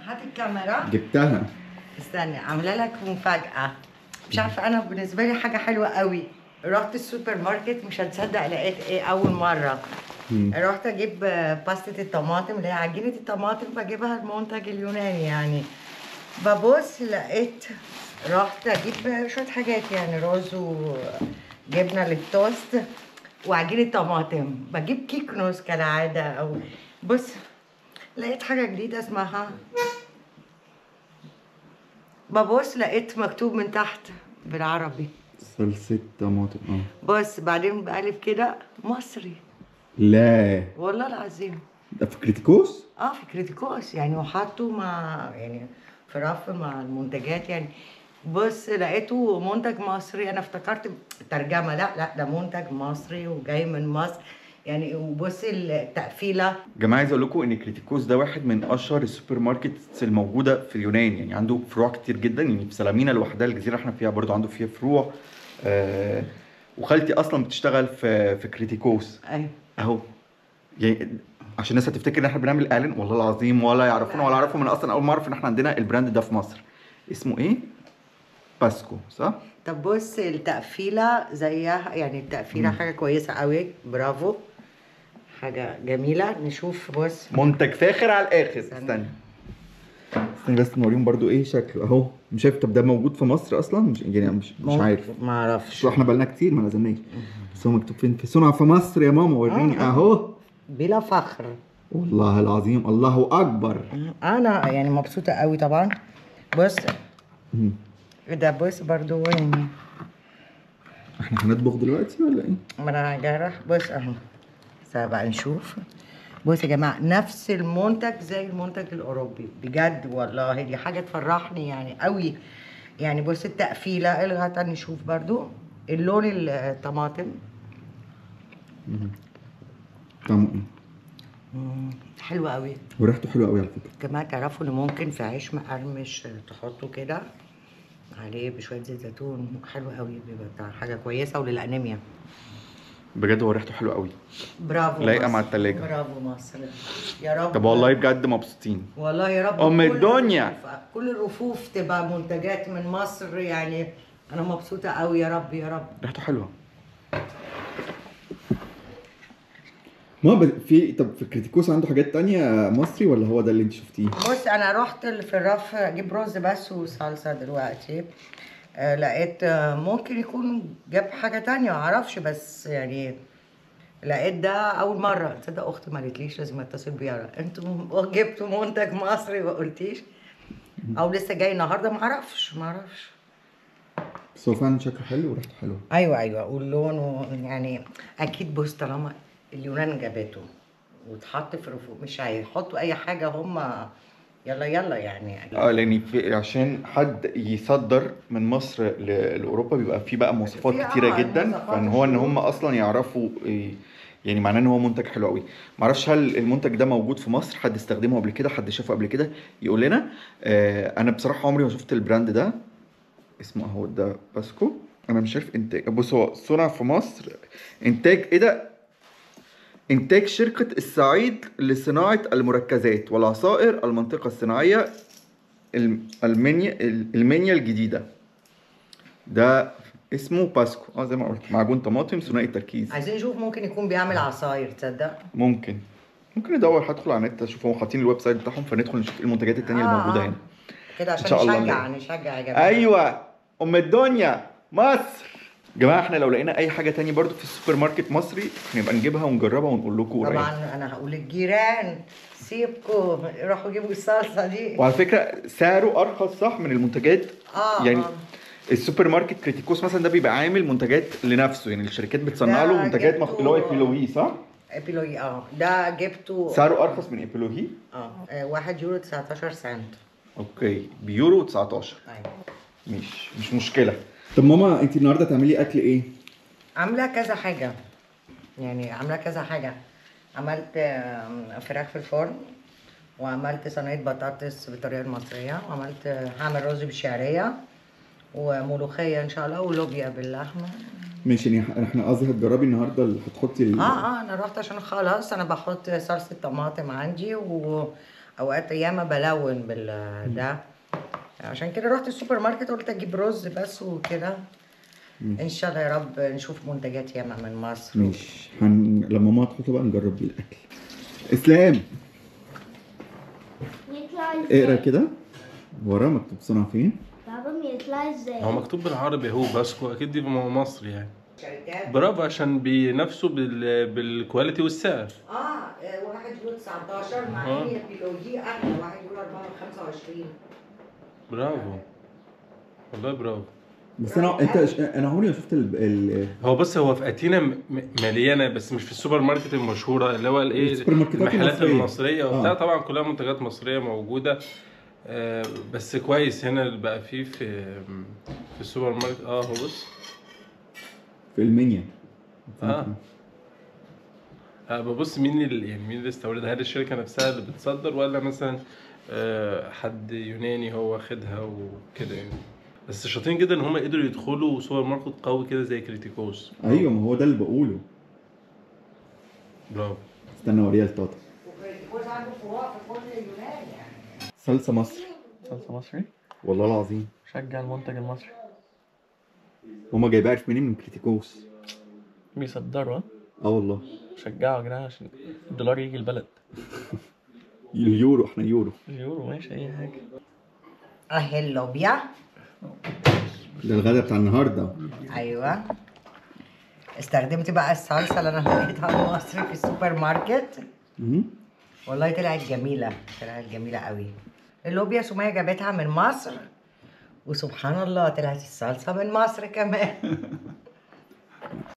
هات الكاميرا جبتها استنى عامله لك مفاجاه مش عارفه انا بالنسبه لي حاجه حلوه قوي رحت السوبر ماركت مش هتصدق لقيت ايه اول مره مم. رحت اجيب آه، باستا الطماطم اللي هي عجينه الطماطم بجيبها المنتج اليوناني يعني ببص لقيت رحت اجيب شويه حاجات يعني رز وجبنه للتوست وعجينه طماطم بجيب كيكنوس كالعاده او بص لقيت حاجه جديده اسمها ببص لقيت مكتوب من تحت بالعربي صلصة طماطم اه بص بعدين بقلب كده مصري لا والله العظيم ده في كريتيكوس اه في كريتيكوس يعني وحطه مع يعني في رف مع المنتجات يعني بص لقيته منتج مصري انا افتكرت ترجمه لا لا ده منتج مصري وجاي من مصر يعني وبص التقفيله جماعه عايز اقول لكم ان كريتيكوس ده واحد من اشهر السوبر ماركتس الموجوده في اليونان يعني عنده فروع كتير جدا يعني في سلامينا لوحدها الجزيره اللي احنا فيها برضو عنده فيها فروع آه وخالتي اصلا بتشتغل في في كريتيكوس ايوه اهو يعني عشان الناس هتفتكر ان احنا بنعمل اعلان والله العظيم ولا يعرفونا ولا اعرفهم انا اصلا اول ما اعرف ان احنا عندنا البراند ده في مصر اسمه ايه باسكو صح طب بص التقفيله زيها يعني التقفيله حاجه كويسه قوي برافو حاجه جميله نشوف بص منتج فاخر على الاخر استنى. استنى استنى بس نوريهم برضو ايه شكله اهو مش شايف طب ده موجود في مصر اصلا مش يعني مش, مش عارف ما اعرفش شو احنا بقالنا كتير ما نزلناش بس هو مكتوب فين في صنع في مصر يا ماما وريني آه. اهو بلا فخر والله العظيم الله اكبر انا يعني مبسوطه قوي طبعا بص مم. ده بص برضو يعني احنا هنطبخ دلوقتي ولا ايه ما انا جارح بص اهو بس بقى نشوف بص يا جماعه نفس المنتج زي المنتج الاوروبي بجد والله دي حاجه تفرحني يعني قوي يعني بص التقفيله الغطا نشوف برضو اللون الطماطم طعمه ايه مم، حلو قوي وريحته حلوه قوي على فكره كمان تعرفوا ان ممكن في عيش مقرمش تحطوا كده عليه بشويه زيت زيتون حلو قوي بيبقى بتاع حاجه كويسه وللانيميا بجد هو ريحته حلوه قوي برافو لايقة مصر. مع التلاجة. برافو مصر يا رب طب والله بجد مبسوطين والله يا رب أم كل الدنيا. الرفوف- كل الرفوف تبقى منتجات من مصر يعني انا مبسوطه قوي يا رب يا رب ريحته حلوه ما ب... في طب في كريتيكوس عنده حاجات تانية مصري ولا هو ده اللي انت شفتيه؟ بص انا رحت ال- في الرف اجيب رز بس وصلصه دلوقتي آه لقيت آه ممكن يكون جاب حاجه تانية معرفش بس يعني لقيت ده اول مره تصدق اختي ما قالتليش لازم اتصل بيها انتوا جبتوا منتج مصري ما قلتيش او لسه جاي النهارده معرفش معرفش بس هو فعلا شكله حلو وريحته حلوه ايوه ايوه واللون يعني اكيد بص طالما اليونان جابته واتحط في رفوف مش هيحطوا اي حاجه هم يلا يلا يعني اه لان في عشان حد يصدر من مصر ل- لاوروبا بيبقى فيه بقى مواصفات في- كتيره آه، جدا المواصفات فان هو ان والشروط. هم اصلا يعرفوا إيه، يعني معناه ان هو منتج حلو قوي معرفش هل المنتج ده موجود في مصر حد استخدمه قبل كده حد شافه قبل كده يقول لنا آه انا بصراحه عمري ما شفت البراند ده اسمه اهو ده باسكو انا مش عارف انتاج بص هو صنع في مصر انتاج ايه ده إنتاج شركة الصعيد لصناعة المركزات والعصائر المنطقة الصناعية الم- المنيا المنيا الجديدة ده اسمه باسكو اه زي ما قلت معجون طماطم ثنائي التركيز عايزين نشوف ممكن يكون بيعمل عصاير تصدق ممكن ممكن ندور هدخل على النت اشوف هم حاطين الويب سايت بتاعهم فندخل نشوف إيه المنتجات التانية اللي آه، موجودة آه. هنا كده عشان إن شاء الله نشجع نلاقي. نشجع يا جماعه ايوه ام الدنيا مصر جماعة احنا لو لقينا اي حاجة تانية برضو في السوبر ماركت مصري نبقى نجيبها ونجربها ونقول لكم قريب طبعا انا هقول للجيران سيبكوا روحوا جيبوا الصلصه دي وعلى فكرة سعره ارخص صح من المنتجات اه يعني آه. السوبر ماركت كريتيكوس مثلا ده بيبقى عامل منتجات لنفسه يعني الشركات بتصنع ده له منتجات مخ... جبته- اللي هو ايبيلوهي صح؟ ابيلوي اه ده جبته سعره ارخص من ايبيلوهي اه آه، واحد يورو 19 سنت اوكي بيورو 19 ايوه مش مش مشكله طب ماما انت النهارده تعملي اكل ايه؟ عامله كذا حاجه يعني عامله كذا حاجه عملت آم، فراخ في الفرن وعملت صينيه بطاطس بالطريقه المصريه وعملت آه، هعمل رز بالشعريه وملوخيه ان شاء الله ولوبيا باللحمه ماشي يعني احنا قصدي هتجربي النهارده اللي هتحطي ال... اه اه انا رحت عشان خلاص انا بحط صلصه طماطم عندي اوقات ياما بلون بال ده عشان كده رحت السوبر ماركت قلت اجيب رز بس وكده ان شاء الله يا رب نشوف منتجات ياما من مصر مش هن... لما ماما تحطه بقى نجرب الاكل اسلام يطلع ازاي؟ اقرا كده وراه مكتوب صنع فين بابا يطلع ازاي؟ هو مكتوب بالعربي اهو باسكو اكيد دي مصر يعني شركات برافو عشان بينافسوا بال... بالكواليتي والسعر اه آه، واحد يقول 19 مع آه. ان البيولوجي اغلى واحد يقول 4 25 برافو والله برافو بس انا انت انا عمري ما شفت ال... ال... هو بص هو في اتينا م- م- مليانه بس مش في السوبر ماركت المشهوره اللي هو الايه السوبر ماركتات المحلات المصرية. المصريه وبتاع آه. طبعا كلها منتجات مصريه موجوده آه، بس كويس هنا اللي بقى فيه في في السوبر ماركت اه هو بص في المنيا اه آه، ببص مين اللي يعني مين اللي استوردها هل الشركه نفسها اللي بتصدر ولا مثلا آه، حد يوناني هو واخدها وكده يعني بس شاطرين جدا ان هم قدروا يدخلوا سوبر ماركت قوي كده زي كريتيكوس ايوه ما هو ده اللي بقوله برافو استنى اوريها لطاطا وجوز عنده فروع في كل اليونان يعني صلصه مصر صلصة مصري والله العظيم شجع المنتج المصري هما جايبها عارف منين من كريتيكوس بيصدروا ها؟ اه والله شجعوا يا جدعان عشان الدولار يجي البلد اليورو احنا يورو اليورو ماشي اي حاجة اهي اللوبيا ده الغدا بتاع النهارده ايوه استخدمت بقى الصلصه اللي انا لقيتها مصري في السوبر ماركت مهم. والله طلعت جميله طلعت جميله قوي اللوبيا سمية جابتها من مصر وسبحان الله طلعت الصلصه من مصر كمان